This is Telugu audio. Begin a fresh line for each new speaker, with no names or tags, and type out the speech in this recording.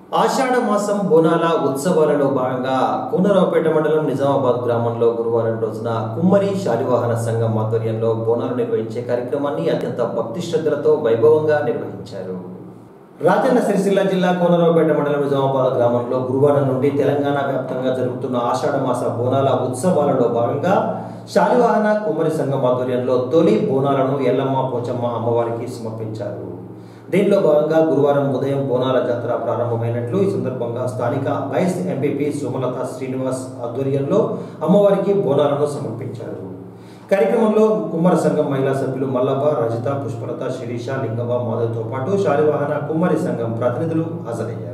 ఆషాఢ మాసం బోనాల ఉత్సవాలలో భాగంగా కూనరావుపేట మండలం నిజామాబాద్ గ్రామంలో గురువారం రోజున కుమ్మరి శాలివాహన సంఘం ఆధ్వర్యంలో బోనాలు నిర్వహించే కార్యక్రమాన్ని అత్యంత భక్తి శ్రద్ధలతో వైభవంగా నిర్వహించారు రాజన్న సిరిసిల్ల జిల్లా కోనరావుపేట మండలం నిజామాబాద్ గ్రామంలో గురువారం నుండి తెలంగాణ వ్యాప్తంగా జరుగుతున్న ఆషాఢ మాస బోనాల ఉత్సవాలలో భాగంగా శాలివాహన కుమ్మరి సంఘం ఆధ్వర్యంలో తొలి బోనాలను ఎల్లమ్మ పోచమ్మ అమ్మవారికి సమర్పించారు దీనిలో భాగంగా గురువారం ఉదయం బోనాల జాతర ప్రారంభమైనట్లు ఈ సందర్భంగా స్థానిక వైస్ ఎంపీపీ సుమలత శ్రీనివాస్ ఆధ్వర్యంలో అమ్మవారికి బోనాలను సమర్పించారు కార్యక్రమంలో కుమ్మర సంఘం మహిళా సభ్యులు మల్లవ్వ రజిత పుష్పలత శిరీష లింగవ్వ మాధవ్తో పాటు శాలివాహన కుమ్మరి సంఘం ప్రతినిధులు హాజరయ్యారు